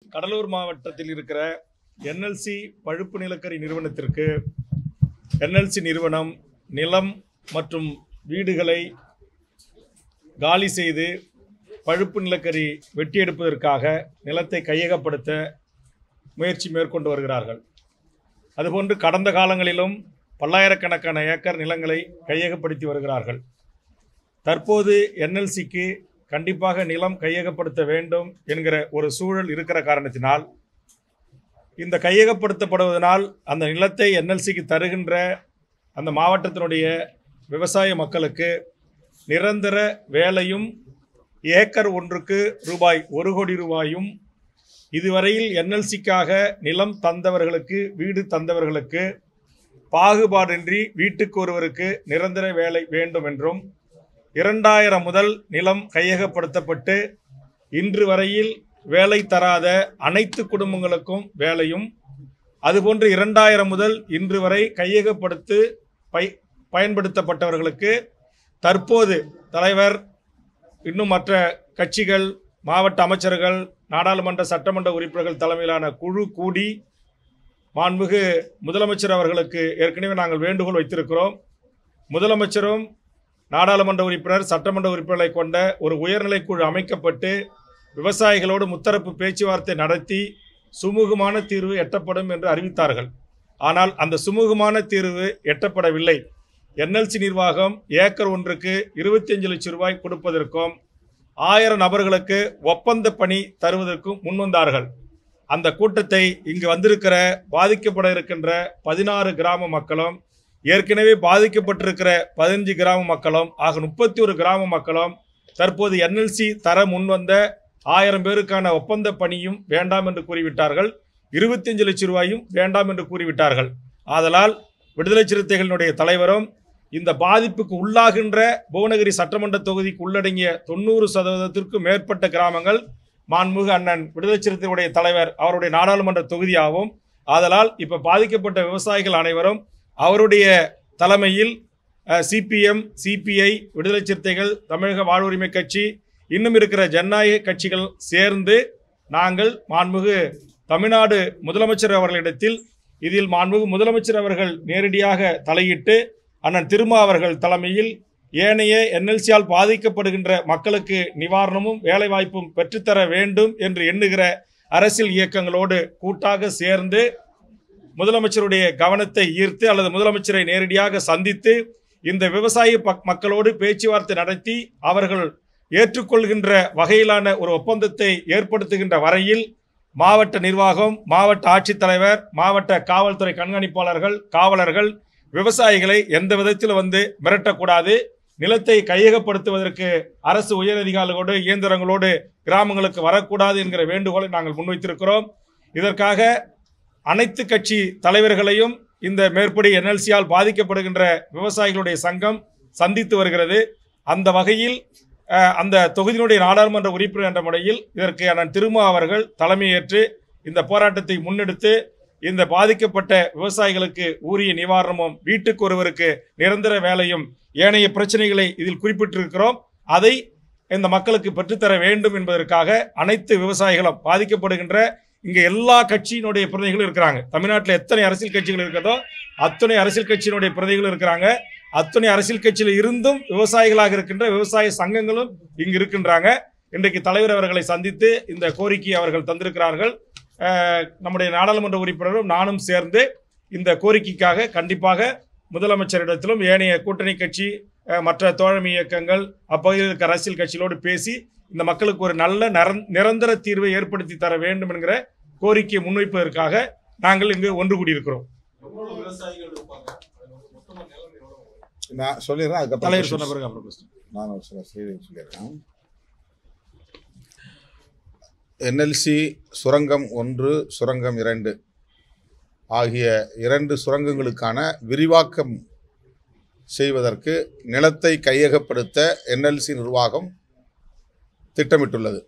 கடலூர் மாவட்டத்தில் இருக்கிற என்எல்சி பழுப்பு நிலக்கரி நிறுவனத்திற்கு என்எல்சி நிறுவனம் நிலம் மற்றும் வீடுகளை காலி செய்து பழுப்பு நிலக்கரி வெட்டி எடுப்பதற்காக நிலத்தை கையகப்படுத்த முயற்சி மேற்கொண்டு வருகிறார்கள் அதுபோன்று கடந்த காலங்களிலும் பல்லாயிரக்கணக்கான ஏக்கர் நிலங்களை கையகப்படுத்தி வருகிறார்கள் தற்போது என்எல்சிக்கு கண்டிப்பாக நிலம் கையகப்படுத்த வேண்டும் என்கிற ஒரு சூழல் இருக்கிற காரணத்தினால் இந்த கையகப்படுத்தப்படுவதனால் அந்த நிலத்தை என்எல்சிக்கு தருகின்ற அந்த மாவட்டத்தினுடைய விவசாய மக்களுக்கு நிரந்தர வேலையும் ஏக்கர் ஒன்றுக்கு ரூபாய் ஒரு கோடி ரூபாயும் இதுவரையில் என்எல்சிக்காக நிலம் தந்தவர்களுக்கு வீடு தந்தவர்களுக்கு பாகுபாடின்றி வீட்டுக்கு ஒருவருக்கு நிரந்தர வேலை வேண்டும் என்றும் இரண்டாயிரம் முதல் நிலம் கையகப்படுத்தப்பட்டு இன்று வரையில் வேலை தராத அனைத்து குடும்பங்களுக்கும் வேலையும் அதுபோன்று இரண்டாயிரம் முதல் இன்று வரை கையகப்படுத்து பை பயன்படுத்தப்பட்டவர்களுக்கு தற்போது தலைவர் இன்னும் மற்ற கட்சிகள் மாவட்ட அமைச்சர்கள் நாடாளுமன்ற சட்டமன்ற உறுப்பினர்கள் தலைமையிலான குழு கூடி மாண்புமிகு முதலமைச்சர் அவர்களுக்கு ஏற்கனவே நாங்கள் வேண்டுகோள் வைத்திருக்கிறோம் முதலமைச்சரும் நாடாளுமன்ற உறுப்பினர் சட்டமன்ற உறுப்பினர்களை கொண்ட ஒரு உயர்நிலை குழு அமைக்கப்பட்டு விவசாயிகளோடு முத்தரப்பு பேச்சுவார்த்தை நடத்தி சுமூகமான தீர்வு எட்டப்படும் என்று அறிவித்தார்கள் ஆனால் அந்த சுமூகமான தீர்வு எட்டப்படவில்லை என்எல்சி நிர்வாகம் ஏக்கர் ஒன்றுக்கு இருபத்தி லட்சம் ரூபாய் கொடுப்பதற்கும் ஆயிரம் நபர்களுக்கு ஒப்பந்த பணி தருவதற்கும் முன்வந்தார்கள் அந்த கூட்டத்தை இங்கு வந்திருக்கிற பாதிக்கப்பட இருக்கின்ற பதினாறு கிராம மக்களும் ஏற்கனவே பாதிக்கப்பட்டிருக்கிற பதினஞ்சு கிராம மக்களும் ஆக முப்பத்தி ஒரு கிராம மக்களும் தற்போது என்எல்சி தர முன்வந்த ஆயிரம் பேருக்கான ஒப்பந்த பணியும் வேண்டாம் என்று கூறிவிட்டார்கள் இருபத்தஞ்சு லட்சம் ரூபாயும் வேண்டாம் என்று கூறிவிட்டார்கள் ஆதலால் விடுதலை சிறுத்தைகளினுடைய தலைவரும் இந்த பாதிப்புக்கு உள்ளாகின்ற புவனகிரி சட்டமன்ற தொகுதிக்கு உள்ளடங்கிய தொண்ணூறு சதவீதத்திற்கும் மேற்பட்ட கிராமங்கள் மாண்புமிகு அண்ணன் விடுதலை சிறுத்தைகளுடைய தலைவர் அவருடைய நாடாளுமன்ற தொகுதியாகும் ஆதலால் இப்போ பாதிக்கப்பட்ட விவசாயிகள் அனைவரும் அவருடைய தலைமையில் சிபிஎம் சிபிஐ விடுதலை சிறுத்தைகள் தமிழக வாழ்வுரிமை கட்சி இன்னும் இருக்கிற ஜனநாயக கட்சிகள் சேர்ந்து நாங்கள் மாண்புமிகு தமிழ்நாடு முதலமைச்சர் அவர்களிடத்தில் இதில் மாண்புமிகு முதலமைச்சர் அவர்கள் நேரடியாக தலையிட்டு அண்ணன் திருமா அவர்கள் தலைமையில் ஏனைய என்எல்சியால் பாதிக்கப்படுகின்ற மக்களுக்கு நிவாரணமும் வேலைவாய்ப்பும் பெற்றுத்தர வேண்டும் என்று எண்ணுகிற அரசியல் இயக்கங்களோடு கூட்டாக சேர்ந்து முதலமைச்சருடைய கவனத்தை ஈர்த்து அல்லது முதலமைச்சரை நேரடியாக சந்தித்து இந்த விவசாய பக்- மக்களோடு பேச்சுவார்த்தை நடத்தி அவர்கள் ஏற்றுக்கொள்கின்ற வகையிலான ஒரு ஒப்பந்தத்தை ஏற்படுத்துகின்ற வரையில் மாவட்ட நிர்வாகம் மாவட்ட ஆட்சித்தலைவர் மாவட்ட காவல்துறை கண்காணிப்பாளர்கள் காவலர்கள் விவசாயிகளை எந்த விதத்தில் வந்து மிரட்டக்கூடாது நிலத்தை கையகப்படுத்துவதற்கு அரசு உயரதிகாரிகளோடு இயந்திரங்களோடு கிராமங்களுக்கு வரக்கூடாது என்கிற வேண்டுகோளை நாங்கள் முன்வைத்திருக்கிறோம் இதற்காக அனைத்து கட்சி தலைவர்களையும் இந்த மேற்படி என்எல்சியால் பாதிக்கப்படுகின்ற விவசாயிகளுடைய சங்கம் சந்தித்து வருகிறது அந்த வகையில் அஹ், அந்த தொகுதியினுடைய நாடாளுமன்ற உறுப்பினர் என்ற முறையில் இதற்கு அண்ணன் திருமா அவர்கள் தலைமையேற்று இந்த போராட்டத்தை முன்னெடுத்து இந்த பாதிக்கப்பட்ட விவசாயிகளுக்கு உரிய நிவாரணமும் வீட்டுக்கு ஒருவருக்கு நிரந்தர வேலையும் ஏனைய பிரச்சனைகளை இதில் குறிப்பிட்டிருக்கிறோம் அதை இந்த மக்களுக்கு பெற்றுத்தர வேண்டும் என்பதற்காக அனைத்து விவசாயிகளும் பாதிக்கப்படுகின்ற இங்க எல்லா கட்சியினுடைய பிரதிநிதிகளும் இருக்கிறாங்க தமிழ்நாட்டில் எத்தனை அரசியல் கட்சிகள் இருக்கிறதோ அத்தனை அரசியல் கட்சியினுடைய பிரதிநிதிகளும் இருக்கிறாங்க அத்தனை அரசியல் கட்சியில் இருந்தும் விவசாயிகளாக இருக்கின்ற விவசாய சங்கங்களும் இங்கு இருக்கின்றாங்க இன்றைக்கு தலைவர் அவர்களை சந்தித்து இந்த கோரிக்கையை அவர்கள் தந்திருக்கிறார்கள் அஹ், நம்முடைய நாடாளுமன்ற உறுப்பினரும் நானும் சேர்ந்து இந்த கோரிக்கைக்காக கண்டிப்பாக முதலமைச்சரிடத்திலும் ஏனைய கூட்டணி கட்சி அஹ், மற்ற தோழமை இயக்கங்கள் அப்பகுதியில் இருக்க அரசியல் கட்சிகளோடு பேசி இந்த மக்களுக்கு ஒரு நல்ல நரந்- நிரந்தர தீர்வை ஏற்படுத்தி தர வேண்டும் என்கிற கோரிக்கையை முன்வைப்பதற்காக நாங்கள் இங்கு ஒன்று கூடியிருக்கிறோம் எவ்வளவு விவசாயிகள் இருப்பாங்க அது வந்து மொத்தமா நிலம் எவ்வளவு நான் சொல்லிடுறேன் அதுக்கப்புறம் தலைவர் சொன்ன questions. பிறகு அப்புறம் question. நான் ஒரு சில செய்தி சொல்லிடுறேன் என்எல்சி சுரங்கம் ஒன்று சுரங்கம் இரண்டு ஆகிய இரண்டு சுரங்கங்களுக்கான விரிவாக்கம் செய்வதற்கு நிலத்தை கையகப்படுத்த என்எல்சி நிர்வாகம் திட்டமிட்டுள்ளது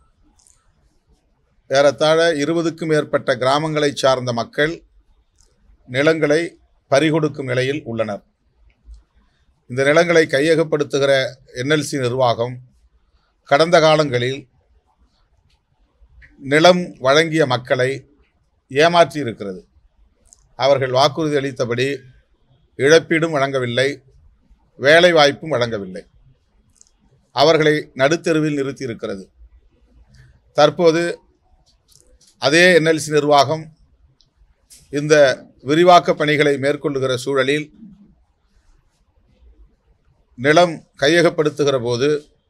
ஏறத்தாழ இருபதுக்கும் மேற்பட்ட கிராமங்களைச் சார்ந்த மக்கள் நிலங்களை பறிகொடுக்கும் நிலையில் உள்ளனர் இந்த நிலங்களை கையகப்படுத்துகிற என்எல்சி நிர்வாகம் கடந்த காலங்களில் நிலம் வழங்கிய மக்களை ஏமாற்றி இருக்கிறது அவர்கள் வாக்குறுதி அளித்தபடி இழப்பீடும் வழங்கவில்லை வேலை வாய்ப்பும் வழங்கவில்லை அவர்களை நடுத்தெருவில் நிறுத்தி இருக்கிறது தற்போது அதே என்எல்சி நிர்வாகம் இந்த விரிவாக்க பணிகளை மேற்கொள்ளுகிற சூழலில் நிலம் கையகப்படுத்துகிற போது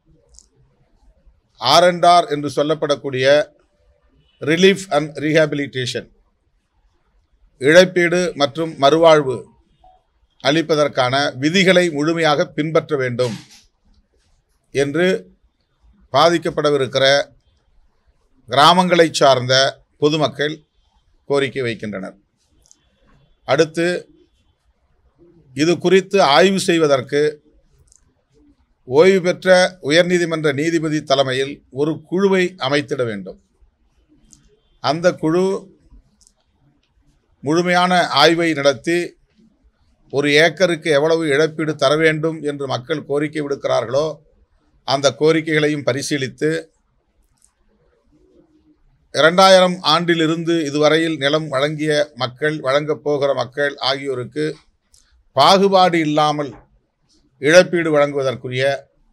ஆர்என்ஆர் என்று சொல்லப்படக்கூடிய ரிலீஃப் அண்ட் ரீஹாபிலிட்டேஷன் இழப்பீடு மற்றும் மறுவாழ்வு அளிப்பதற்கான விதிகளை முழுமையாக பின்பற்ற வேண்டும் என்று பாதிக்கப்படவிருக்கிற கிராமங்களை சார்ந்த பொதுமக்கள் கோரிக்கை வைக்கின்றனர் அடுத்து இது குறித்து ஆய்வு செய்வதற்கு ஓய்வு பெற்ற உயர்நீதிமன்ற நீதிபதி தலைமையில் ஒரு குழுவை அமைத்திட வேண்டும் அந்த குழு முழுமையான ஆய்வை நடத்தி ஒரு ஏக்கருக்கு எவ்வளவு இழப்பீடு தர வேண்டும் என்று மக்கள் கோரிக்கை விடுக்கிறார்களோ அந்த கோரிக்கைகளையும் பரிசீலித்து இரண்டாயிரம் ஆண்டிலிருந்து இதுவரையில் நிலம் வழங்கிய மக்கள் வழங்கப் போகிற மக்கள் ஆகியோருக்கு பாகுபாடு இல்லாமல் இழப்பீடு வழங்குவதற்குரிய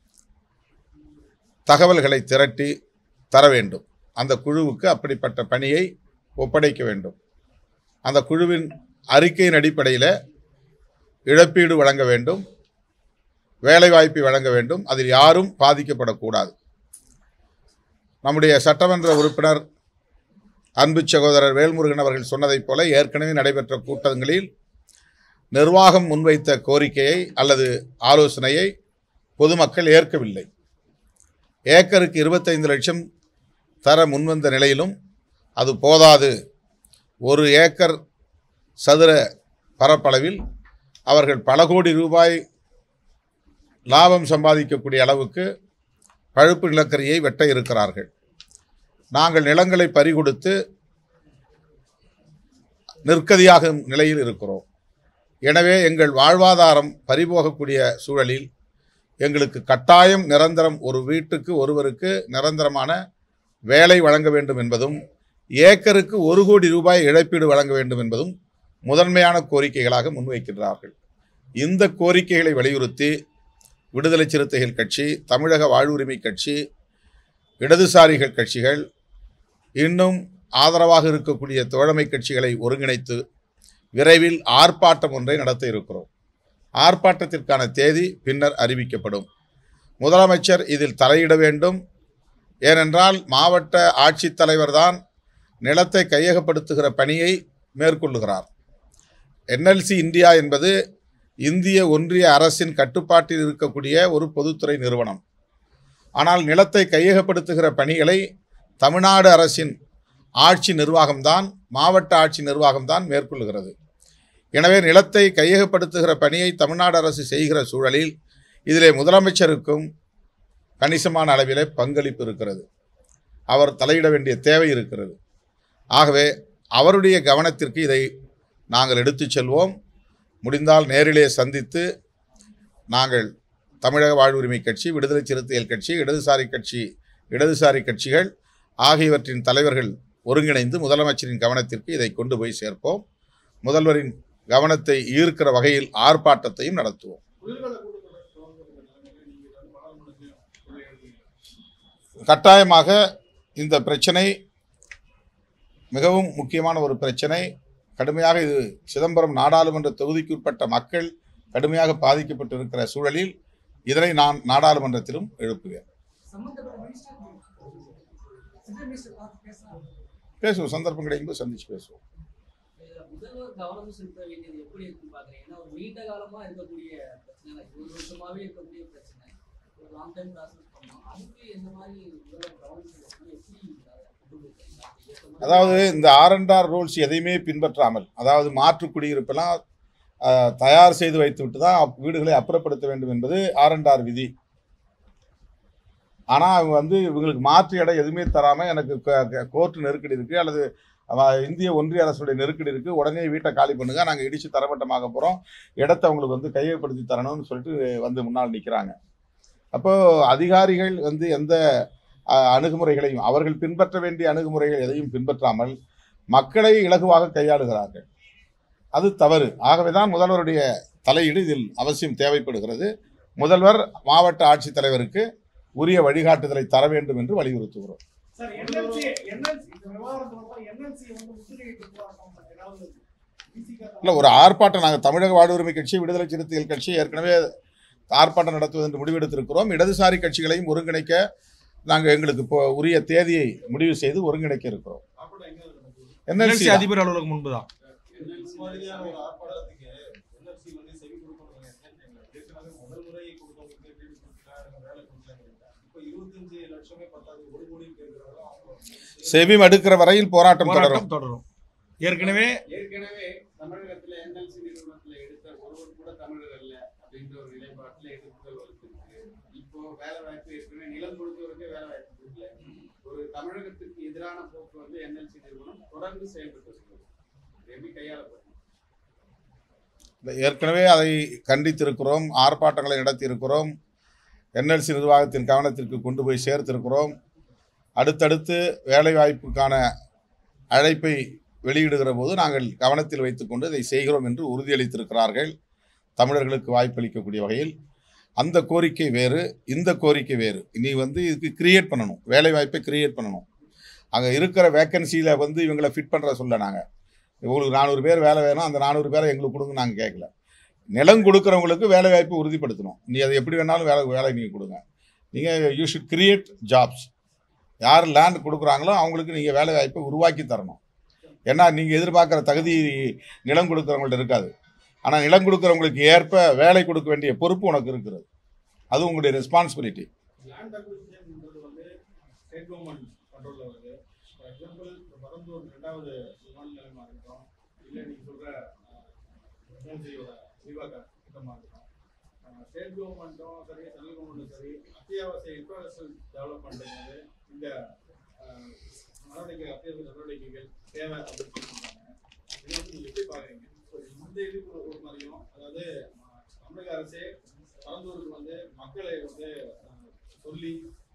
தகவல்களை திரட்டி தர வேண்டும் அந்த குழுவுக்கு அப்படிப்பட்ட பணியை ஒப்படைக்க வேண்டும் அந்த குழுவின் அறிக்கையின் அடிப்படையில் இழப்பீடு வழங்க வேண்டும் வேலைவாய்ப்பை வழங்க வேண்டும் அதில் யாரும் பாதிக்கப்படக்கூடாது நம்முடைய சட்டமன்ற உறுப்பினர் அன்பு சகோதரர் வேல்முருகன் அவர்கள் சொன்னதைப் போல ஏற்கனவே நடைபெற்ற கூட்டங்களில் நிர்வாகம் முன்வைத்த கோரிக்கையை அல்லது ஆலோசனையை பொதுமக்கள் ஏற்கவில்லை ஏக்கருக்கு இருபத்தைந்து லட்சம் தர முன்வந்த நிலையிலும் அது போதாது ஒரு ஏக்கர் சதுர பரப்பளவில் அவர்கள் பல கோடி ரூபாய் லாபம் சம்பாதிக்கக்கூடிய அளவுக்கு பழுப்பு நிலக்கரியை வெட்ட இருக்கிறார்கள் நாங்கள் நிலங்களை பறிகொடுத்து நிற்கதியாகும் நிலையில் இருக்கிறோம் எனவே எங்கள் வாழ்வாதாரம் பறிபோகக்கூடிய சூழலில் எங்களுக்கு கட்டாயம் நிரந்தரம் ஒரு வீட்டுக்கு ஒருவருக்கு நிரந்தரமான வேலை வழங்க வேண்டும் என்பதும் ஏக்கருக்கு ஒரு கோடி ரூபாய் இழப்பீடு வழங்க வேண்டும் என்பதும் முதன்மையான கோரிக்கைகளாக முன்வைக்கின்றார்கள் இந்த கோரிக்கைகளை வலியுறுத்தி விடுதலை சிறுத்தைகள் கட்சி தமிழக வாழ்வுரிமை கட்சி இடதுசாரிகள் கட்சிகள் இன்னும் ஆதரவாக இருக்கக்கூடிய தோழமை கட்சிகளை ஒருங்கிணைத்து விரைவில் ஆர்ப்பாட்டம் ஒன்றை நடத்த இருக்கிறோம் ஆர்ப்பாட்டத்திற்கான தேதி பின்னர் அறிவிக்கப்படும் முதலமைச்சர் இதில் தலையிட வேண்டும் ஏனென்றால் மாவட்ட ஆட்சித்தலைவர் தான் நிலத்தை கையகப்படுத்துகிற பணியை மேற்கொள்ளுகிறார் என்எல்சி இந்தியா என்பது இந்திய ஒன்றிய அரசின் கட்டுப்பாட்டில் இருக்கக்கூடிய ஒரு பொதுத்துறை நிறுவனம் ஆனால் நிலத்தை கையகப்படுத்துகிற பணிகளை தமிழ்நாடு அரசின் ஆட்சி நிர்வாகம்தான் மாவட்ட ஆட்சி நிர்வாகம்தான் மேற்கொள்கிறது எனவே நிலத்தை கையகப்படுத்துகிற பணியை தமிழ்நாடு அரசு செய்கிற சூழலில் இதிலே முதலமைச்சருக்கும் கணிசமான அளவிலே பங்களிப்பு இருக்கிறது அவர் தலையிட வேண்டிய தேவை இருக்கிறது ஆகவே அவருடைய கவனத்திற்கு இதை நாங்கள் எடுத்துச் செல்வோம் முடிந்தால் நேரிலே சந்தித்து நாங்கள் தமிழக வாழ்வுரிமை கட்சி விடுதலை சிறுத்தைகள் கட்சி இடதுசாரி கட்சி இடதுசாரி கட்சிகள் ஆகியவற்றின் தலைவர்கள் ஒருங்கிணைந்து முதலமைச்சரின் கவனத்திற்கு இதை கொண்டு போய் சேர்ப்போம் முதல்வரின் கவனத்தை ஈர்க்கிற வகையில் ஆர்ப்பாட்டத்தையும் நடத்துவோம் குளிர்கால கூட்டத்தொடர் துவங்குகிற நிலைமையில நீங்க வந்து பாராளுமன்றத்திலையும் குரல் எழுப்புவீங்க. கட்டாயமாக இந்த பிரச்சனை மிகவும் முக்கியமான ஒரு பிரச்சனை கடுமையாக இது சிதம்பரம் நாடாளுமன்ற தொகுதிக்குட்பட்ட மக்கள் கடுமையாக பாதிக்கப்பட்டு இருக்கிற சூழலில் இதனை நான் நாடாளுமன்றத்திலும் எழுப்புவேன் சம்பந்தப்பட்ட மினிஸ்டர் சிவில் மினிஸ்டர் பார்த்து பேசலாம் பேசுவோம் சந்தர்ப்பம் கிடைக்கும்போது சந்திச்சு பேசுவோம் இதுல முதல்வர் கவனம் செலுத்த வேண்டியது எப்படி இருக்குன்னு பாக்குறீங்க ஏன்னா ஒரு நீண்ட காலமா இருக்கக்கூடிய பிரச்சனை like ஒரு வருஷமாவே இருக்கக்கூடிய பிரச்சனை ஒரு லாங் டைம் ப்ராசஸ் பண்ணோம் அதுக்கு எந்த மாதிரி முதல்வர் கவனம் செலுத்தணும் எப்படி அதை கொண்டு போயிருக்காங்க? அதுக்கு ஏத்த மாதிரி அதாவது இந்த ஆர்என்ஆர் ரூல்ஸ் எதையுமே பின்பற்றாமல் அதாவது மாற்று குடியிருப்பெல்லாம் அஹ், தயார் செய்து வைத்துவிட்டு தான் அப்- வீடுகளை அப்புறப்படுத்த வேண்டும் என்பது ஆர்என்ஆர் விதி ஆனால் அவங்க வந்து இவங்களுக்கு மாற்று இடம் எதுவுமே தராமல் எனக்கு கோர்ட்டு நெருக்கடி இருக்குது அல்லது அவ- இந்திய ஒன்றிய அரசுடைய நெருக்கடி இருக்குது உடனே வீட்டை காலி பண்ணுங்க நாங்கள் இடித்து தரமட்டமாக போகிறோம் இடத்த அவங்களுக்கு வந்து கையகப்படுத்தி தரணும்னு சொல்லிட்டு வந்து முன்னால் நிற்கிறாங்க அப்போது அதிகாரிகள் வந்து எந்த அஹ், அணுகுமுறைகளையும் அவர்கள் பின்பற்ற வேண்டிய அணுகுமுறைகள் எதையும் பின்பற்றாமல் மக்களை இலகுவாக கையாளுகிறார்கள் அது தவறு ஆகவேதான் முதல்வருடைய தலையீடு இதில் அவசியம் தேவைப்படுகிறது முதல்வர் மாவட்ட ஆட்சித்தலைவருக்கு உரிய வழிகாட்டுதலை தர வேண்டும் என்று வலியுறுத்துகிறோம் சார் என்எல்சி என்எல்சி இந்த விவகாரம் தொடர்பாக என்எல்சி வந்து முற்றுகையிட்டு போராட்டம் ஏதாவது விசிக இல்லை ஒரு ஆர்ப்பாட்டம் நாங்கள் தமிழக வாழ்வுரிமை கட்சி விடுதலை சிறுத்தைகள் கட்சி ஏற்கனவே ஆர்ப்பாட்டம் நடத்துவது என்று முடிவெடுத்திருக்கிறோம் இடதுசாரி கட்சிகளையும் ஒருங்கிணைக்க நாங்கள் எங்களுக்கு இப்போ உரிய தேதியை முடிவு செய்து ஒருங்கிணைக்க இருக்கிறோம் ஆர்ப்பாட்டம் எங்க நடக்குது என்எல்சி என்எல்சி அதிபர் அலுவலகம் முன்பு தான் என்எல்சி மாதிரியான ஒரு ஆர்ப்பாட்டத்துக்கு என்எல்சி வந்து செவி கொடுக்கணும் ஏற்கனவே முதல் முறை கொடுத்தவங்களுக்கு வீடு கொடுக்கல வேலை கொடுக்கல இப்போ இருபத்தஞ்சு லட்சமே பத்தாது ஒரு கோடி கேட்கிறாங்க அவங்க செவி மடுக்கிற வரையில் போராட்டம் தொடரும் போராட்டம் தொடரும் ஏற்கனவே ஏற்கனவே தமிழகத்துல என்எல்சி நிறுவனத்துல எடுத்த ஒருவர் கூட தமிழர் அல்ல அப்படின்ற ஒரு நிலைப்பாட்டுல எதிர்ப்புகள் வலுத்திருக்கு இப்போ வேலை வாய்ப்பு ஏற்கனவே நிலம் கொடுத்தவருக்கே வேலை வாய்ப்பு கொடுக்கல ஒரு தமிழகத்துக்கு எதிரான போக்கு வந்து என்எல்சி நிறுவனம் தொடர்ந்து செயல்பட்டு வருகிறது இது எப்படி கையாளப்படும் ஏற்கனவே அதை கண்டித்திருக்கிறோம் ஆர்ப்பாட்டங்களை நடத்தியிருக்கிறோம் என்எல்சி நிர்வாகத்தின் கவனத்திற்கு கொண்டு போய் சேர்த்திருக்கிறோம் அடுத்தடுத்து வேலைவாய்ப்புக்கான அழைப்பை வெளியிடுகிற போது நாங்கள் கவனத்தில் வைத்துக்கொண்டு இதை செய்கிறோம் என்று உறுதியளித்திருக்கிறார்கள் தமிழர்களுக்கு வாய்ப்பளிக்கக்கூடிய வகையில் அந்த கோரிக்கை வேறு இந்த கோரிக்கை வேறு இனி வந்து இதுக்கு கிரியேட் பண்ணணும் வேலைவாய்ப்பை கிரியேட் பண்ணணும் அங்கே இருக்கிற வேக்கன்சியில் வந்து இவங்களை ஃபிட் பண்ணுற சொல்ல நாங்கள் உங்களுக்கு நானூறு பேர் வேலை வேணும் அந்த நானூறு பேரை எங்களுக்கு கொடுங்க நாங்கள் கேட்கல நிலம் கொடுக்குறவங்களுக்கு வேலை வாய்ப்பு உறுதிப்படுத்தணும் நீ அதை எப்படி வேணாலும் வேலை வேலை நீங்கள் கொடுங்க நீங்கள் யூ ஷுட் கிரியேட் ஜாப்ஸ் யார் லேண்ட் கொடுக்குறாங்களோ அவங்களுக்கு நீங்கள் வேலை வாய்ப்பை உருவாக்கி தரணும் ஏன்னா நீங்கள் எதிர்பார்க்குற தகுதி நிலம் கொடுக்குறவங்கள்ட்ட இருக்காது ஆனால் நிலம் கொடுக்குறவங்களுக்கு ஏற்ப வேலை கொடுக்க வேண்டிய பொறுப்பு உனக்கு இருக்கிறது அது உங்களுடைய ரெஸ்பான்சிபிலிட்டி லேண்ட் அக்விசிஷன்ன்றது வந்து ஸ்டேட் கவர்மெண்ட் கண்ட்ரோலில் வருது ஃபார் எக்ஸாம்பிள் பரந்தூர் ரெண்டாவது விமான நிலையமாக இருக்கட்டும் இல்லை நீங்கள் சொல்கிற என்எல்சியோட விரிவாக்க திட்டமாக இருக்கட்டும் ஸ்டேட் கவர்மெண்ட்டும் சரி சென்ட்ரல் கவர்மெண்ட்டும் சரி அத்தியாவசிய இன்ஃப்ராஸ்ட்ரக்சர் டெவலப்மெண்ட் வந்து இந்த அஹ், நடவடிக்கை அத்தியாவசிய நடவடிக்கைகள் தேவை அப்படின்னு சொல்றாங்க இதை வந்து நீங்கள் எப்படி பார்க்குறீங்க இந்த இதுக்கு ஒரு ஒரு மாதிரியும் அதாவது அஹ், தமிழக அரசே பரந்தூருக்கு வந்து மக்களை வந்து அஹ், சொல்லி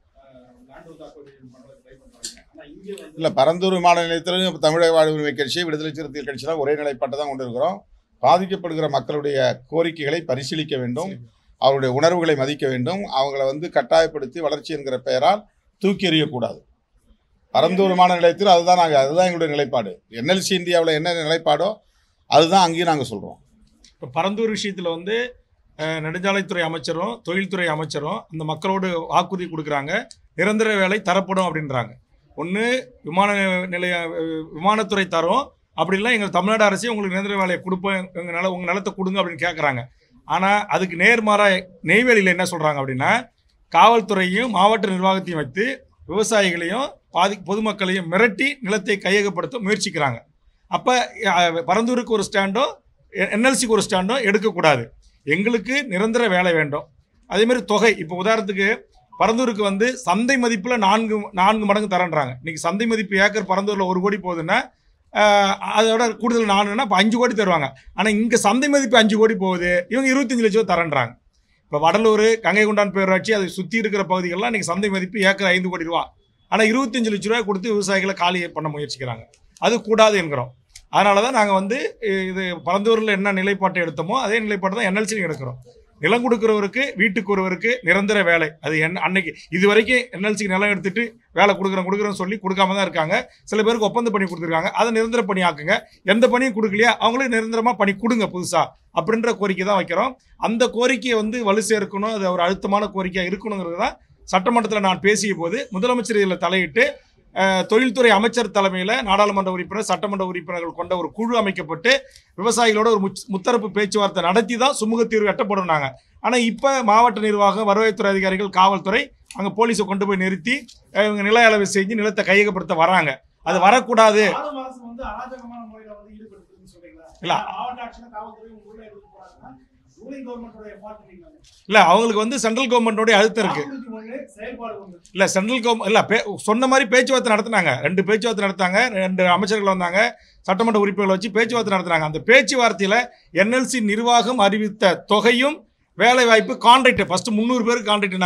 லேண்ட் வந்து அக்வசிஷன் பண்ணுறது ட்ரை பண்ணுறாங்க ஆனால் இங்கே வந்து இல்லை பரந்தூர் விமான நிலையத்திலும் தமிழக வாழ்வுரிமை கட்சி விடுதலை சிறுத்தைகள் கட்சி தான் ஒரே நிலைப்பாட்டை தான் கொண்டு இருக்கிறோம் பாதிக்கப்படுகிற மக்களுடைய கோரிக்கைகளை பரிசீலிக்க வேண்டும் அவருடைய உணர்வுகளை மதிக்க வேண்டும் அவங்கள வந்து கட்டாயப்படுத்தி வளர்ச்சி என்கிற பெயரால் தூக்கி எறியக்கூடாது பரந்தூர் விமான நிலையத்தில் அதுதான் நாங்கள் அதுதான் எங்களுடைய நிலைப்பாடு என்எல்சி இந்தியாவில் என்ன நிலைப்பாடோ அதுதான் அங்கேயும் நாங்கள் சொல்கிறோம் இப்போ பரந்தூர் விஷயத்தில் வந்து அஹ், நெடுஞ்சாலைத்துறை அமைச்சரும் தொழில்துறை அமைச்சரும் அந்த மக்களோடு வாக்குறுதி கொடுக்குறாங்க நிரந்தர வேலை தரப்படும் அப்படின்றாங்க ஒன்று விமான நிலைய அஹ், விமானத்துறை தரும் அப்படி இல்லை எங்கள் தமிழ்நாடு அரசே உங்களுக்கு நிரந்தர வேலையை கொடுப்போம் எங்கள் நில உங்கள் நிலத்தை கொடுங்க அப்படின்னு கேட்குறாங்க ஆனால் அதுக்கு நேர்மாறாக நெய்வேலியில் என்ன சொல்கிறாங்க அப்படின்னா காவல்துறையும் மாவட்ட நிர்வாகத்தையும் வைத்து விவசாயிகளையும் பாதி பொதுமக்களையும் மிரட்டி நிலத்தை கையகப்படுத்த முயற்சிக்கிறாங்க அப்போ பரந்தூருக்கு ஒரு ஸ்டாண்டும் என்எல்சிக்கு ஒரு ஸ்டாண்டும் எடுக்கக்கூடாது எங்களுக்கு நிரந்தர வேலை வேண்டும் அதே மாதிரி தொகை இப்போ உதாரணத்துக்கு பரந்தூருக்கு வந்து சந்தை மதிப்பில் நான்கு நான்கு மடங்கு தரேன்றாங்க இன்னைக்கு சந்தை மதிப்பு ஏக்கர் பரந்தூரில் ஒரு கோடி போகுதுன்னா ஆஹ், அதோட கூடுதல் நானுன்னா இப்போ அஞ்சு கோடி தருவாங்க ஆனால் இங்கே சந்தை மதிப்பு அஞ்சு கோடி போகுது இவங்க இருபத்தஞ்சு லட்சம் தரேன்றாங்க இப்போ வடலூர் கங்கை கொண்டான் பேரூராட்சி அதை சுற்றி இருக்கிற பகுதிகள்லாம் இன்னைக்கு சந்தை மதிப்பு ஏக்கர் ஐந்து கோடி ரூபா ஆனால் இருபத்தஞ்சு லட்ச ரூபாய் கொடுத்து விவசாயிகளை காலி பண்ண முயற்சிக்கிறாங்க அது கூடாது என்கிறோம் அதனால தான் நாங்கள் வந்து இ- இது பரந்தூரில் என்ன நிலைப்பாட்டை எடுத்தோமோ அதே நிலைப்பாட்டை தான் என்எல்சி எடுக்கிறோம் நிலம் கொடுக்குறவருக்கு வீட்டுக்கு ஒருவருக்கு நிரந்தர வேலை அது என்ன அன்னைக்கு இது வரைக்கும் என்எல்சி நிலம் எடுத்துட்டு வேலை கொடுக்குறோம் கொடுக்குறோம்னு சொல்லி கொடுக்காம தான் இருக்காங்க சில பேருக்கு ஒப்பந்த பணி கொடுத்துருக்காங்க அதை நிரந்தர பணி ஆக்குங்க எந்த பணியும் கொடுக்கலையா அவங்களுக்கு நிரந்தரமாக பணி கொடுங்க புதுசாக அப்படின்ற கோரிக்கை தான் வைக்கிறோம் அந்த கோரிக்கையை வந்து வலு சேர்க்கணும் அது ஒரு அழுத்தமான கோரிக்கையாக இருக்கணுங்கிறது தான் சட்டமன்றத்தில் நான் பேசிய போது முதலமைச்சர் இதில் தலையிட்டு அஹ், தொழில்துறை அமைச்சர் தலைமையில் நாடாளுமன்ற உறுப்பினர் சட்டமன்ற உறுப்பினர்கள் கொண்ட ஒரு குழு அமைக்கப்பட்டு விவசாயிகளோட ஒரு முச்- முத்தரப்பு பேச்சுவார்த்தை நடத்தி தான் சுமூக தீர்வு எட்டப்படுனாங்க ஆனால் இப்போ மாவட்ட நிர்வாகம் வருவாய்த்துறை அதிகாரிகள் காவல்துறை அங்கே போலீஸை கொண்டு போய் நிறுத்தி அஹ், இவங்க நில அளவு செஞ்சு நிலத்தை கையகப்படுத்த வராங்க அது வரக்கூடாது ஆளும் அரசு வந்து அராஜகமான முறையில வந்து ஈடுபடுத்துதுன்னு சொல்றீங்களா இல்ல. மாவட்ட ஆட்சியில் காவல்துறை உள்ள எடுத்து போறாங்கன்னா ரூலிங் கவர்மெண்டோட பார்த்து நீங்க இல்லை அவங்களுக்கு வந்து சென்ட்ரல் கவர்மெண்டோடைய அழுத்தம் இருக்கு வாக்குறுதி ஒண்ணு செயல்பாடு ஒண்ணு இல்லை சென்ட்ரல் கவர்மெண்ட் இல்லை பே சொன்ன மாதிரி பேச்சுவார்த்தை நடத்துனாங்க ரெண்டு பேச்சுவார்த்தை நடத்தாங்க ரெண்டு அமைச்சர்கள் வந்தாங்க சட்டமன்ற உறுப்பினர்களை வச்சு பேச்சுவார்த்தை நடத்துனாங்க அந்த பேச்சுவார்த்தையில் என்எல்சி நிர்வாகம் அறிவித்த தொகையும் வேலை வாய்ப்பு கான்ட்ராக்ட் ஃபர்ஸ்ட் முந்நூறு பேருக்கு கான்ட்ராக்ட்னாங்க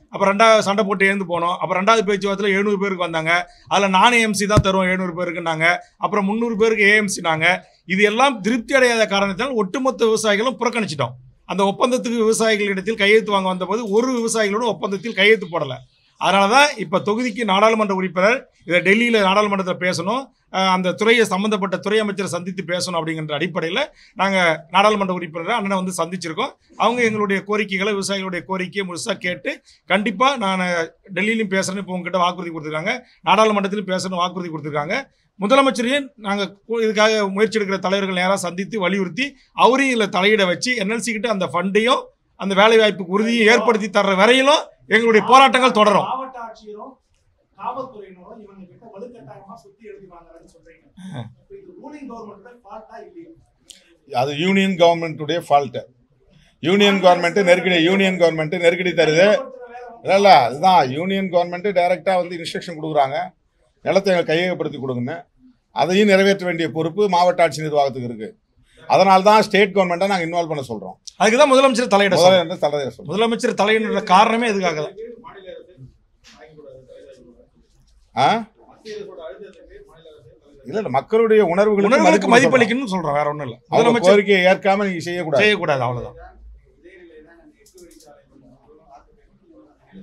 அப்புறம் ரெண்டாவது சண்டை போட்டு எழுந்து போனோம் அப்புறம் ரெண்டாவது பேச்சுவார்த்தையில் எழுநூறு பேருக்கு வந்தாங்க அதில் நான் ஏஎம்சி தான் தருவோம் எழுநூறு பேருக்குன்னாங்க அப்புறம் முந்நூறு பேருக்கு ஏஎம்சினாங்க இது எல்லாம் திருப்தி அடையாத காரணத்தினால் ஒட்டுமொத்த விவசாயிகளும் புறக்கணிச்சிட்டோம் அந்த ஒப்பந்தத்துக்கு விவசாயிகளிடத்தில் கையெழுத்து வாங்க வந்தபோது ஒரு விவசாயிகளோட ஒப்பந்தத்தில் கையெழுத்து போடலை அதனால தான் இப்போ தொகுதிக்கு நாடாளுமன்ற உறுப்பினர் இதை டெல்லியில் நாடாளுமன்றத்தில் பேசணும் அஹ் அந்த துறையை சம்பந்தப்பட்ட துறை அமைச்சரை சந்தித்து பேசணும் அப்படிங்கிற அடிப்படையில் நாங்கள் நாடாளுமன்ற உறுப்பினரை அண்ணனை வந்து சந்திச்சிருக்கோம் அவங்க எங்களுடைய கோரிக்கைகளை விவசாயிகளுடைய கோரிக்கையை முழுசாக கேட்டு கண்டிப்பாக நான் டெல்லியிலையும் பேசுகிறேன்னு இப்போ உங்ககிட்ட வாக்குறுதி கொடுத்துருக்காங்க நாடாளுமன்றத்திலும் பேசணும் வாக்குறுதி கொடுத்துருக்காங்க முதலமைச்சரையும் நாங்கள் இதுக்காக முயற்சி எடுக்கிற தலைவர்கள் நேராக சந்தித்து வலியுறுத்தி அவரையும் இதில் தலையிட வச்சு என்எல்சி கிட்ட அந்த ஃபண்டையும் அந்த வேலைவாய்ப்புக்கு உறுதியும் ஏற்படுத்தி தர்ற வரையிலும் எங்களுடைய போராட்டங்கள் தொடரும் மாவட்ட ஆட்சியரும் காவல்துறையினரும் இவங்க கிட்ட வலுக்கட்டாயமா சுத்தி எழுதி வாங்குறாங்கன்னு சொல்றீங்க இப்ப இது ரூலிங் கவர்மெண்டோட ஃபால்ட்டா இல்லையா அது யூனியன் கவர்மெண்ட்டுடைய ஃபால்ட்டு யூனியன் கவர்மெண்ட்டு நெருக்கடி யூனியன் கவர்மெண்ட்டு நெருக்கடி தருது இல்லை இல்லை அதுதான் யூனியன் கவர்மெண்ட்டு டைரெக்டாக வந்து இன்ஸ்ட்ரக்ஷன் கொடுக்குறாங்க நிலத்தை எங்களுக்கு கையகப்படுத்தி கொடுங்கன்னு அதையும் நிறைவேற்ற வேண்டிய பொறுப்பு மாவட்ட ஆட்சி நிர்வாகத்துக்கு இருக்குது அதனால தான் ஸ்டேட் கவர்மெண்ட்டை நாங்கள் இன்வால்வ் பண்ண சொல்கிறோம் அதுக்கு தான் முதலமைச்சர் தலையிட சொல்றோம். முதல்ல என்ன தலைவர் சொல்கிறோம் முதலமைச்சர் தலையிடுற காரணமே இதுக்காக தான் மாநில அரசு வாங்கிக்கூடாது தலைவர் ஆ மத்திய அரசோட அழுத்தத்துக்கு மாநில அரசு தலைவர் இல்லை இல்லை மக்களுடைய உணர்வுகளுக்கு உணர்வுகளுக்கு மதிப்பு மதிப்பளிக்கணும்னு சொல்றோம் வேற ஒண்ணும் இல்ல அவங்க முதலமைச்சர் கோரிக்கையை ஏற்காம நீங்க செய்யக்கூடாது செய்யக்கூடாது அவ்வளவுதான் இதே நிலை தான் அந்த எட்டு வழிச்சாலை பண்ணும்போதும் ஆத்துப்பேட்டை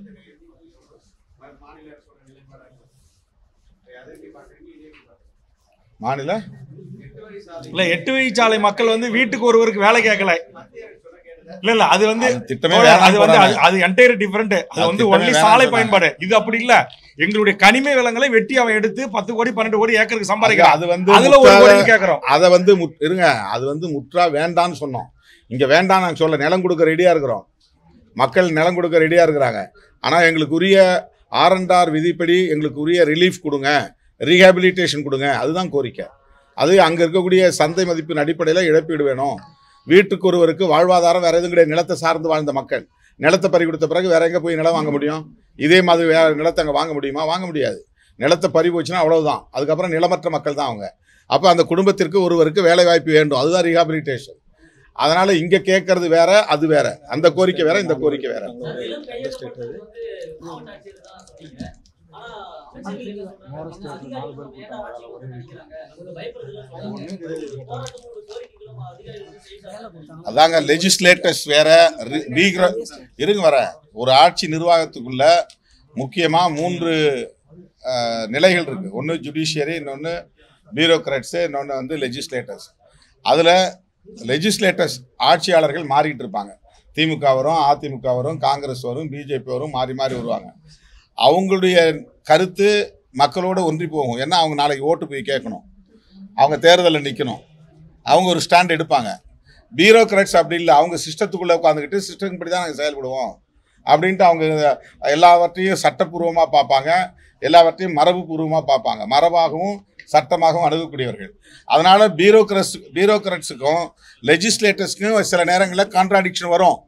மாநில அரசோட நிலைப்பாடாக இருக்கு. அதை எப்படி பார்க்குறீங்க இதே எப்படி பார்க்குறீங்க மாநில எட்டு வழி சாலை இல்ல எட்டு வழிச்சாலை மக்கள் வந்து வீட்டுக்கு ஒருவருக்கு வேலை கேட்கல மத்திய அரசோட கேட்டதை இல்ல இல்ல அது வந்து அது திட்டமே தோழர், அது வேணாம்னு வந்து போறாங்க. அது- அது என்டையர் டிஃபரெண்ட் அது அது வந்து திட்டமே ஒன்லி வேணாம்னு சாலை சொன்னாங்க. பயன்பாடு இது அப்படி இல்ல எங்களுடைய கனிம வளங்களை வெட்டி அவன் எடுத்து பத்து கோடி பன்னெண்டு கோடி ஏக்கருக்கு சம்பாதிக்கிறான் அது வந்து அதுல ஒரு முற்றாக- கோடி கேக்குறோம் அதை வந்து முற்- இருங்க அது வந்து முற்றா வேண்டான்னு சொன்னோம் இங்க வேண்டாம் நாங்க சொல்ல நிலம் கொடுக்க ரெடியா இருக்கிறோம் மக்கள் நிலம் கொடுக்க ரெடியா இருக்கிறாங்க ஆனா எங்களுக்கு உரிய ஆர் விதிப்படி எங்களுக்கு உரிய ரிலீஃப் கொடுங்க ரீஹாபிலிட்டேஷன் கொடுங்க அதுதான் கோரிக்கை அது அங்க இருக்கக்கூடிய சந்தை மதிப்பின் அடிப்படையில் இழப்பீடு வேணும் வீட்டுக்கு ஒருவருக்கு வாழ்வாதாரம் வேற எதுவும் கிடையாது நிலத்தை சார்ந்து வாழ்ந்த மக்கள் நிலத்தை பறி கொடுத்த பிறகு வேற எங்க போய் நிலம் வாங்க முடியும் இதே மாதிரி வேற நிலத்தை அங்கே வாங்க முடியுமா வாங்க முடியாது நிலத்தை பறி போச்சுன்னா அவ்வளவுதான் அதுக்கப்புறம் நிலமற்ற மக்கள் தான் அவங்க அப்போ அந்த குடும்பத்திற்கு ஒருவருக்கு வேலை வாய்ப்பு வேண்டும் அதுதான் ரீஹாபிலிட்டேஷன் அதனால இங்க கேட்கறது வேற அது வேற அந்த கோரிக்கை வேற இந்த கோரிக்கை வேற சார், நிலம் கையகப்படுத்துறது வந்து மாவட்ட ஆட்சியர் தான் சொன்னீங்க. ஆனா, அமைச்சர்கள் என்ன சொல்றாங்க? அதிகாரிகள் நம்ம ஏன்டா ஆட்சியை விட்டு நினைக்கிறாங்க? நமக்கு பயப்படுறதுலாம் சொல்றாங்க. போராட்டமும் ஒரு கோரிக்கைகளும் அதிகாரிகள் வந்து செய்யறாங்க. அதாங்க லெஜிஸ்லேட்டர்ஸ் வேற ரி- ரீக்ர- இருங்க வர ஒரு ஆட்சி நிர்வாகத்துக்குள்ள முக்கியமா மூன்று அஹ், நிலைகள் இருக்கு ஒன்று ஜுடிஷியரி இன்னொன்று பியூரோக்ராட்ஸு இன்னொன்று வந்து லெஜிஸ்லேட்டர்ஸ் அதில் லெஜிஸ்லேட்டர்ஸ் ஆட்சியாளர்கள் மாறிட்டு இருப்பாங்க திமுக வரும் அதிமுக வரும் காங்கிரஸ் வரும் பிஜேபி வரும் மாறி மாறி வருவாங்க அவங்களுடைய கருத்து மக்களோட ஒன்றி போகும் ஏன்னா அவங்க நாளைக்கு ஓட்டு போய் கேட்கணும் அவங்க தேர்தலில் நிற்கணும் அவங்க ஒரு ஸ்டாண்ட் எடுப்பாங்க பியூரோக்ராட்ஸ் அப்படி இல்லை அவங்க சிஸ்டத்துக்குள்ளே உட்காந்துக்கிட்டு சிஸ்டம் படி தான் நாங்கள் செயல்படுவோம் அப்படின்ட்டு அவங்க எல்லாவற்றையும் சட்டப்பூர்வமாக பார்ப்பாங்க எல்லாவற்றையும் மரபு பூர்வமாக பார்ப்பாங்க மரபாகவும் சட்டமாகவும் அணுகக்கூடியவர்கள் அதனால பியூரோக்ரஸ் பியூரோக்ராட்ஸுக்கும் லெஜிஸ்லேட்டர்ஸ்க்கும் சில நேரங்களில் கான்ட்ராடிக்ஷன் வரும்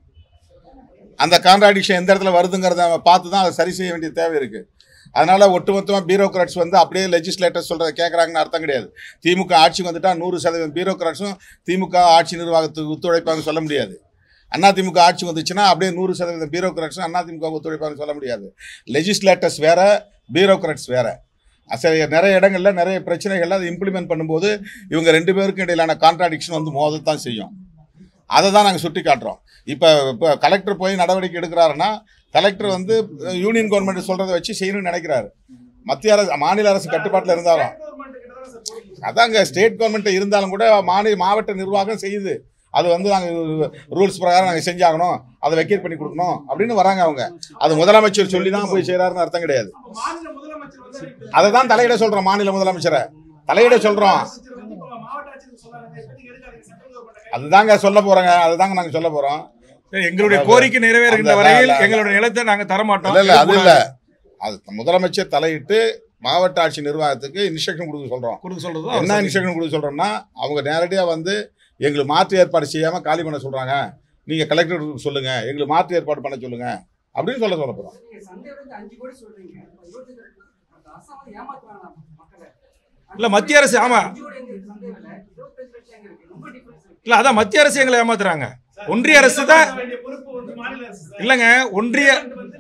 அந்த கான்ட்ராடிக்ஷன் எந்த இடத்துல வருதுங்கிறத நம்ம பார்த்து தான் அதை சரி செய்ய வேண்டிய தேவை இருக்குது அதனால ஒட்டுமொத்தமாக பியூரோக்ராட்ஸ் வந்து அப்படியே லெஜிஸ்லேட்டர் சொல்கிறத கேட்குறாங்கன்னு அர்த்தம் கிடையாது திமுக ஆட்சிக்கு வந்துட்டா நூறு சதவீதம் பியூரோக்ராட்ஸும் திமுக ஆட்சி நிர்வாகத்துக்கு ஒத்துழைப்பாங்க சொல்ல முடியாது அண்ணா திமுக ஆட்சி வந்துச்சுன்னா அப்படியே நூறு சதவீதம் பியூரோக்ராட்ஸும் அண்ணா திமுக ஒத்துழைப்பாங்க சொல்ல முடியாது லெஜிஸ்லேட்டர்ஸ் வேற பியூரோக்ராட்ஸ் வேற சரி நிறைய இடங்கள்ல நிறைய பிரச்சனைகள்ல அதை இம்ப்ளிமெண்ட் பண்ணும்போது இவங்க ரெண்டு பேருக்கும் இடையிலான கான்ட்ராடிக்ஷன் வந்து மோதத்தான் செய்யும் அதை தான் நாங்கள் சுட்டி காட்டுறோம் இப்போ இப்போ கலெக்டர் போய் நடவடிக்கை எடுக்கிறாருன்னா கலெக்டர் வந்து யூனியன் கவர்மெண்ட் சொல்கிறத வச்சு செய்யணும்னு நினைக்கிறாரு மத்திய அரசு மாநில அரசு கட்டுப்பாட்டில் இருந்தாலும் கவர்மெண்ட் கிட்ட தான் சார் போறீங்க அதாங்க ஸ்டேட் கவர்மெண்ட் இருந்தாலும் கூட மாநில மாவட்ட நிர்வாகம் செய்யுது அது வந்து நாங்கள் ரூல்ஸ் பிரகாரம் நாங்கள் செஞ்சாகணும் அதை வெக்கேட் பண்ணி கொடுக்கணும் அப்படின்னு வராங்க அவங்க அது முதலமைச்சர் சொல்லி தான் போய் செய்கிறாருன்னு அர்த்தம் கிடையாது அப்ப மாநில முதலமைச்சர் வந்து இப்ப அதை தான் தலையிட சொல்கிறோம் மாநில முதலமைச்சரை தலையிட சொல்கிறோம் முதலமைச்சர் வந்து இப்ப மாவட்ட ஆட்சியர் சொல்றாங்க இப்போதைக்கு எடுக்காதீங்க சென்ட்ரல் கவர்மெண்ட் அதுதாங்க சொல்ல போகிறோங்க அதுதாங்க நாங்கள் சொல்ல போகிறோம் எங்களுடைய கோரிக்கை நிறைவேறுகின்ற அந்த- வரையில் அந்த- எங்களுடைய நிலத்தை நாங்க தர மாட்டோம் இல்ல இல்ல அது இல்ல அது முதலமைச்சர் தலையிட்டு மாவட்ட ஆட்சி நிர்வாகத்துக்கு இன்ஸ்ட்ரக்ஷன் கொடுக்க சொல்றோம் கொடுக்க சொல்றது என்ன இன்ஸ்ட்ரக்ஷன் கொடுக்க சொல்றோம்னா அவங்க நேரடியா வந்து எங்களுக்கு மாற்று ஏற்பாடு செய்யாம காலி பண்ண சொல்றாங்க நீங்க கலெக்டர் சொல்லுங்க எங்களுக்கு மாற்று ஏற்பாடு பண்ண சொல்லுங்க அப்படின்னு சொல்ல சொல்ல போறோம் நீங்க சந்தையோட இருந்து அஞ்சு கோடி சொல்றீங்க அப்ப இருபத்தி ரெண்டு அந்த அரசாங்கம் வந்து ஏமாத்துறாங்க மக்களை இல்ல மத்திய அரசு ஆமா அஞ்சு கோடி எங்க இருக்கு சந்தை விலை இருபத்தஞ்சு லட்சம் எங்க இருக்கு ரொம்ப டிஃபரன்ஸ் இருக்கு இல்ல அதான் மத்திய அரசு எங்களை ஏமாத்துறாங்க ஒன்றிய அரசு தான் வேண்டிய பொறுப்பு வந்து மாநில அரசு சார். இல்லங்க ஒன்றிய வந்து நம்ம மா-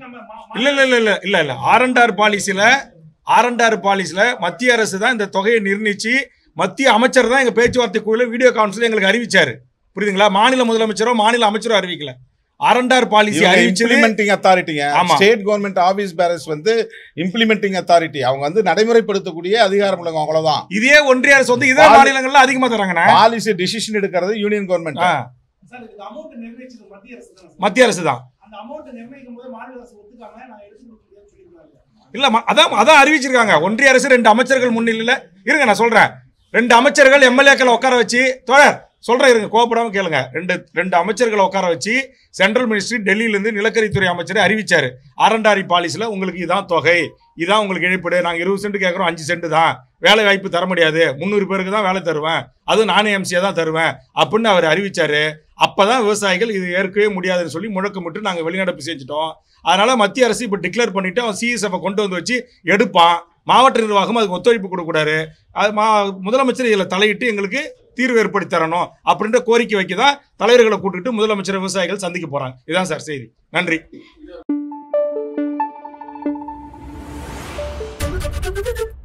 இல்ல இல்ல இல்ல இல்ல இல்ல இல்ல ஆர் அண்ட் ஆர் பாலிசில ஆர் அண்ட் ஆர் பாலிசில மத்திய அரசு தான் இந்த தொகையை நிர்ணயிச்சு மத்திய அமைச்சர் தான் எங்க பேச்சுவார்த்தை குழுல வீடியோ கான்ஃபரன்ஸ்ல எங்களுக்கு அறிவிச்சாரு புரியுதுங்களா மாநில முதலமைச்சரோ மாநில அமைச்சரோ அறிவிக்கல ஆர் அண்ட் ஆர் பாலிசி அறிவிச்சது இம்ப்ளிமெண்டிங் அத்தாரிட்டிங்க ஆமா. ஸ்டேட் கவர்மெண்ட் ஆபீஸ் பேரஸ் வந்து இம்ப்ளிமெண்டிங் அத்தாரிட்டி அவங்க வந்து நடைமுறைப்படுத்தக்கூடிய அதிகாரம் உள்ளவங்க அவ்வளவுதான் இதே ஒன்றிய அரசு வந்து இதே பாலி- மாநிலங்கள்ல அதிகமா தராங்கண்ணா பாலிசி டிசிஷன் எடுக்கிறது யூனியன் கவர்மெண்ட் ஆ, சார் இதுக்கு அமௌண்ட் நிர்ணயிச்சது மத்திய அரசு தானே சார்? மத்திய அரசு தான் அந்த அமௌண்ட் நிர்ணயிக்கும் போது மாநில அரசு ஒத்துக்காம நான் எடுத்து கொடுக்க முடியாதுன்னு சொல்லியிருக்காங்க இல்ல ம- அதான் அதான் அறிவிச்சிருக்காங்க ஒன்றிய அரசு ரெண்டு அமைச்சர்கள் முன்னிலையில இருங்க நான் சொல்றேன் ரெண்டு அமைச்சர்கள் எம்எல்ஏக்களை உட்கார வச்சு தோழர் சொல்றேன் இருங்க கோபப்படாம கேளுங்க ரெண்டு ரெண்டு அமைச்சர்களை உட்கார வச்சு சென்ட்ரல் மினிஸ்ட்ரி டெல்லியில இருந்து நிலக்கரித்துறை அமைச்சர் அறிவிச்சாரு அரண்டாரி பாலிசில உங்களுக்கு இதான் தொகை இதான் உங்களுக்கு இழப்பீடு நாங்க இருபது சென்ட் கேட்கறோம் அஞ்சு சென்ட் தான் வேலை வாய்ப்பு தர முடியாது முந்நூறு பேருக்கு தான் வேலை தருவேன் அதுவும் நானே எம்சியா தான் தருவேன் அப்படின்னு அவர் அறிவிச்சாரு அப்பதான் விவசாயிகள் இது ஏற்கவே முடியாதுன்னு சொல்லி முழக்கமிட்டு நாங்க வெளிநடப்பு செஞ்சுட்டோம் அதனால மத்திய அரசு இப்போ டிக்ளேர் பண்ணிட்டு அவன் சிஎஸ்எஃப் கொண்டு வந்து வச்சு எடுப்பான் மாவட்ட நிர்வாகம் அதுக்கு ஒத்துழைப்பு கொடுக்கூடாது அது மா முதலமைச்சர் இதில் தலையிட்டு எங்களுக்கு தீர்வு ஏற்படுத்தி தரணும் அப்படின்ற கோரிக்கை வைக்க தான் தலைவர்களை கூட்டிட்டு முதலமைச்சர் விவசாயிகள் சந்திக்க போறாங்க இதுதான் சார் செய்தி நன்றி Thank you.